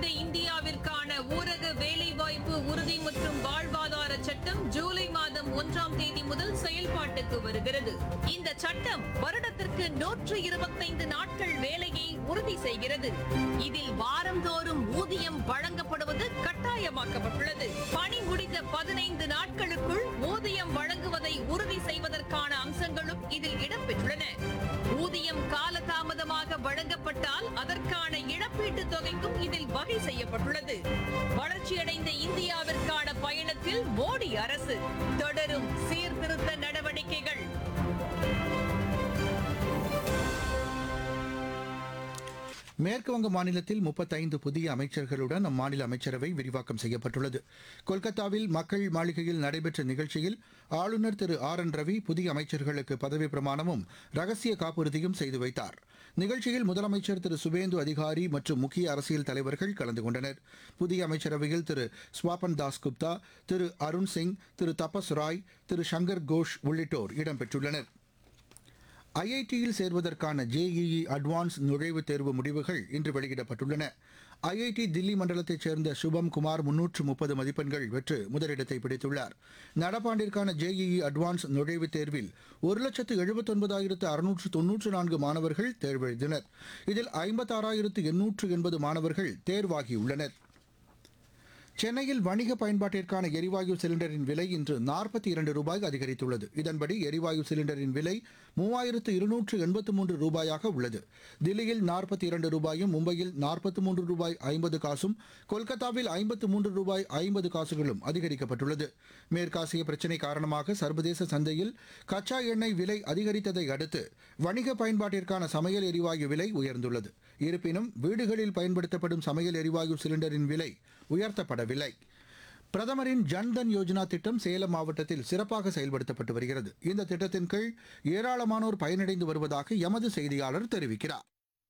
இந்தியாவிற்கான ஊரக வேலைவாய்ப்பு உறுதி மற்றும் வாழ்வாதார சட்டம் ஜூலை மாதம் ஒன்றாம் தேதி முதல் செயல்பாட்டுக்கு வருகிறது இந்த சட்டம் வருடத்திற்கு நூற்று இருபத்தைந்து நாட்கள் வேலையை உறுதி செய்கிறது இதில் வாரந்தோறும் ஊதியம் வழங்கப்படுவது கட்டாயமாக்கப்பட்டுள்ளது பணி முடிந்த பதினைந்து நாட்களுக்குள் ஊதியம் வழங்குவதை உறுதி செய்வதற்கான அம்சங்களும் இதில் இடம்பெற்றுள்ளன ஊதியம் காலதாமதமாக வழங்கப்பட்டால் அதற்கான இழப்பீட்டுத் தொகைக்கும் இதில் வகை செய்யப்பட்டுள்ளது வளர்ச்சியடைந்த இந்தியாவிற்கான பயணத்தில் மோடி அரசு தொடரும் சீர்திருத்த நடவடிக்கைகள் மேற்குவங்க மாநிலத்தில் முப்பத்தைந்து புதிய அமைச்சர்களுடன் அம்மாநில அமைச்சரவை விரிவாக்கம் செய்யப்பட்டுள்ளது கொல்கத்தாவில் மக்கள் மாளிகையில் நடைபெற்ற நிகழ்ச்சியில் ஆளுநர் திரு ஆர் என் ரவி புதிய அமைச்சர்களுக்கு பதவி பிரமாணமும் ரகசிய காப்புறுதியும் செய்து வைத்தார் நிகழ்ச்சியில் முதலமைச்சர் திரு சுவேந்து அதிகாரி மற்றும் முக்கிய அரசியல் தலைவர்கள் கலந்து கொண்டனர் புதிய அமைச்சரவையில் திரு ஸ்வாபன் தாஸ் குப்தா திரு அருண் சிங் திரு தபஸ் ராய் திரு சங்கர் கோஷ் உள்ளிட்டோர் இடம்பெற்றுள்ளனர் ஐஐடியில் சேர்வதற்கான ஜேஇஇ அட்வான்ஸ் நுழைவுத் தேர்வு முடிவுகள் இன்று வெளியிடப்பட்டுள்ளன ஐஐடி தில்லி மண்டலத்தைச் சேர்ந்த சுபம் குமார் முன்னூற்று முப்பது மதிப்பெண்கள் பெற்று முதலிடத்தை பிடித்துள்ளார் நடப்பாண்டிற்கான ஜேஇஇ அட்வான்ஸ் நுழைவுத் தேர்வில் ஒரு லட்சத்து எழுபத்தொன்பதாயிரத்து அறுநூற்று தொன்னூற்று நான்கு மாணவர்கள் தேர்வெழுதினர் இதில் ஐம்பத்தாறாயிரத்து எண்ணூற்று எண்பது மாணவர்கள் தேர்வாகியுள்ளனர் சென்னையில் வணிக பயன்பாட்டிற்கான எரிவாயு சிலிண்டரின் விலை இன்று நாற்பத்தி இரண்டு ரூபாய் அதிகரித்துள்ளது இதன்படி எரிவாயு சிலிண்டரின் விலை மூவாயிரத்து இருநூற்று எண்பத்து மூன்று ரூபாயாக உள்ளது தில்லியில் நாற்பத்தி இரண்டு ரூபாயும் மும்பையில் நாற்பத்தி மூன்று ரூபாய் ஐம்பது காசும் கொல்கத்தாவில் ஐம்பத்து மூன்று ரூபாய் ஐம்பது காசுகளும் அதிகரிக்கப்பட்டுள்ளது மேற்காசிய பிரச்சினை காரணமாக சர்வதேச சந்தையில் கச்சா எண்ணெய் விலை அதிகரித்ததை அடுத்து வணிக பயன்பாட்டிற்கான சமையல் எரிவாயு விலை உயர்ந்துள்ளது இருப்பினும் வீடுகளில் பயன்படுத்தப்படும் சமையல் எரிவாயு சிலிண்டரின் விலை உயர்த்தப்படவில்லை பிரதமரின் ஜன்தன் யோஜனா திட்டம் சேலம் மாவட்டத்தில் சிறப்பாக செயல்படுத்தப்பட்டு வருகிறது இந்த திட்டத்தின் கீழ் ஏராளமானோர் பயனடைந்து வருவதாக எமது செய்தியாளர் தெரிவிக்கிறார்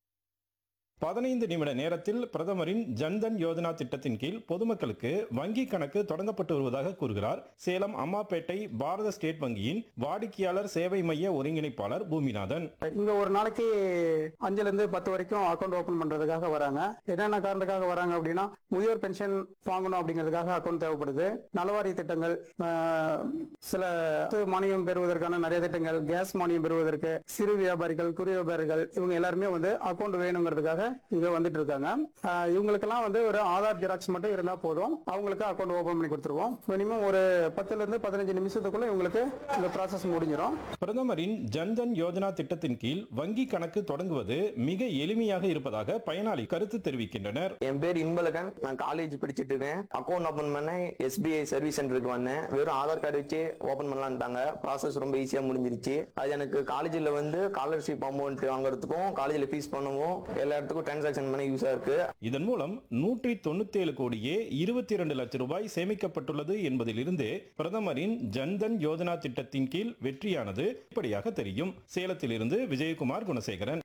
பதினைந்து நிமிட நேரத்தில் பிரதமரின் ஜன்தன் யோஜனா திட்டத்தின் கீழ் பொதுமக்களுக்கு வங்கி கணக்கு தொடங்கப்பட்டு வருவதாக கூறுகிறார் சேலம் அம்மாப்பேட்டை பாரத ஸ்டேட் வங்கியின் வாடிக்கையாளர் சேவை மைய ஒருங்கிணைப்பாளர் பூமிநாதன் இங்க ஒரு நாளைக்கு அஞ்சுல இருந்து பத்து வரைக்கும் அக்கௌண்ட் ஓபன் பண்றதுக்காக வராங்க என்னென்ன காரணத்துக்காக வராங்க அப்படின்னா முதியோர் பென்ஷன் வாங்கணும் அப்படிங்கிறதுக்காக அக்கௌண்ட் தேவைப்படுது நலவாரிய திட்டங்கள் ஆஹ், சில மானியம் பெறுவதற்கான நிறைய திட்டங்கள் கேஸ் மானியம் பெறுவதற்கு சிறு வியாபாரிகள் குறு வியாபாரிகள் இவங்க எல்லாருமே வந்து அக்கௌண்ட் வேணுங்கிறதுக்காக இங்க வந்துட்டு இருக்காங்க ஆஹ், இவங்களுக்கெல்லாம் வந்து ஒரு ஆதார் ஜெராக்ஸ் மட்டும் இருந்தா போதும் அவங்களுக்கு அக்கௌண்ட் ஓபன் பண்ணி கொடுத்துருவோம் மினிமம் ஒரு பத்துல இருந்து பதினஞ்சு நிமிஷத்துக்குள்ள இவங்களுக்கு இந்த ப்ராசஸ் முடிஞ்சிடும் பிரதமரின் ஜன்தன் யோஜனா திட்டத்தின் கீழ் வங்கி கணக்கு தொடங்குவது மிக எளிமையாக இருப்பதாக பயனாளி கருத்து தெரிவிக்கின்றனர் என் பேர் இன்பழகன் நான் காலேஜ் படிச்சிட்டு இருக்கேன் அக்கௌண்ட் ஓபன் பண்ண எஸ்பிஐ சர்வீஸ் சென்டருக்கு வந்தேன் வெறும் ஆதார் கார்டு வச்சு ஓபன் பண்ணலான்ட்டாங்க ப்ராசஸ் ரொம்ப ஈஸியா முடிஞ்சிருச்சு அது எனக்கு காலேஜில் வந்து ஸ்காலர்ஷிப் அமௌண்ட் வாங்குறதுக்கும் காலேஜில் ஃபீஸ் பண்ணவும் எல்லா இடத்துக்கும் டிரான்சாக்ஷன் பண்ண யூஸா இருக்கு இதன் மூலம் நூற்றி தொண்ணூத்தேழு கோடியே இருபத்தி இரண்டு லட்சம் ரூபாய் சேமிக்கப்பட்டுள்ளது என்பதிலிருந்து பிரதமரின் ஜன்தன் யோஜனா திட்டத்தின் கீழ் வெற்றியானது இப்படியாக தெரியும் சேலத்திலிருந்து விஜயகுமார் குணசேகரன்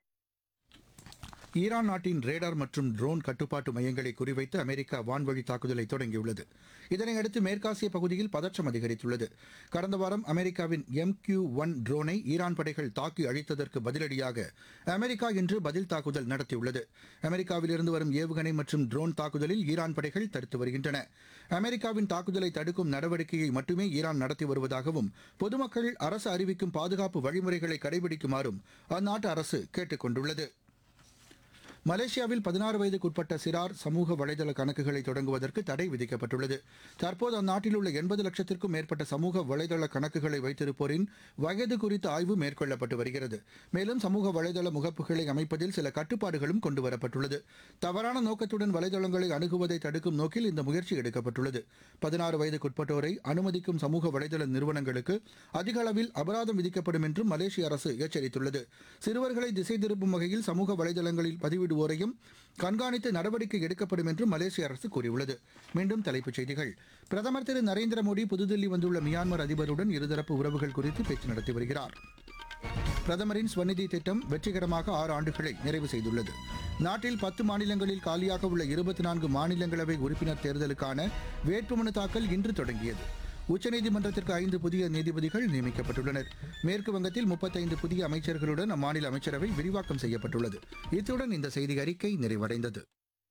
ஈரான் நாட்டின் ரேடார் மற்றும் ட்ரோன் கட்டுப்பாட்டு மையங்களை குறிவைத்து அமெரிக்கா வான்வழி தாக்குதலை தொடங்கியுள்ளது இதனையடுத்து மேற்காசிய பகுதியில் பதற்றம் அதிகரித்துள்ளது கடந்த வாரம் அமெரிக்காவின் எம் கியூ ஒன் ட்ரோனை ஈரான் படைகள் தாக்கி அழித்ததற்கு பதிலடியாக அமெரிக்கா இன்று பதில் தாக்குதல் நடத்தியுள்ளது அமெரிக்காவிலிருந்து வரும் ஏவுகணை மற்றும் ட்ரோன் தாக்குதலில் ஈரான் படைகள் தடுத்து வருகின்றன அமெரிக்காவின் தாக்குதலை தடுக்கும் நடவடிக்கையை மட்டுமே ஈரான் நடத்தி வருவதாகவும் பொதுமக்கள் அரசு அறிவிக்கும் பாதுகாப்பு வழிமுறைகளை கடைபிடிக்குமாறும் அந்நாட்டு அரசு கேட்டுக் கொண்டுள்ளது மலேசியாவில் பதினாறு வயதுக்குட்பட்ட சிறார் சமூக வலைதள கணக்குகளை தொடங்குவதற்கு தடை விதிக்கப்பட்டுள்ளது தற்போது அந்நாட்டில் உள்ள எண்பது லட்சத்திற்கும் மேற்பட்ட சமூக வலைதள கணக்குகளை வைத்திருப்போரின் வயது குறித்த ஆய்வு மேற்கொள்ளப்பட்டு வருகிறது மேலும் சமூக வலைதள முகப்புகளை அமைப்பதில் சில கட்டுப்பாடுகளும் கொண்டுவரப்பட்டுள்ளது தவறான நோக்கத்துடன் வலைதளங்களை அணுகுவதை தடுக்கும் நோக்கில் இந்த முயற்சி எடுக்கப்பட்டுள்ளது பதினாறு வயதுக்குட்பட்டோரை அனுமதிக்கும் சமூக வலைதள நிறுவனங்களுக்கு அதிக அளவில் அபராதம் விதிக்கப்படும் என்றும் மலேசிய அரசு எச்சரித்துள்ளது சிறுவர்களை திசை திருப்பும் வகையில் சமூக வலைதளங்களில் பதிவிடுவோரையும் கண்காணித்து நடவடிக்கை எடுக்கப்படும் என்றும் மலேசிய அரசு கூறியுள்ளது மீண்டும் தலைப்புச் செய்திகள் பிரதமர் திரு நரேந்திர மோடி புதுதில்லி வந்துள்ள மியான்மர் அதிபருடன் இருதரப்பு உறவுகள் குறித்து பேச்சு நடத்தி வருகிறார் பிரதமரின் ஸ்வநிதி திட்டம் வெற்றிகரமாக ஆறு ஆண்டுகளை நிறைவு செய்துள்ளது நாட்டில் பத்து மாநிலங்களில் காலியாக உள்ள இருபத்தி நான்கு மாநிலங்களவை உறுப்பினர் தேர்தலுக்கான வேட்புமனு தாக்கல் இன்று தொடங்கியது உச்சநீதிமன்றத்திற்கு ஐந்து புதிய நீதிபதிகள் நியமிக்கப்பட்டுள்ளனர் மேற்கு வங்கத்தில் முப்பத்தைந்து புதிய அமைச்சர்களுடன் அம்மாநில அமைச்சரவை விரிவாக்கம் செய்யப்பட்டுள்ளது இத்துடன் இந்த செய்தி அறிக்கை நிறைவடைந்தது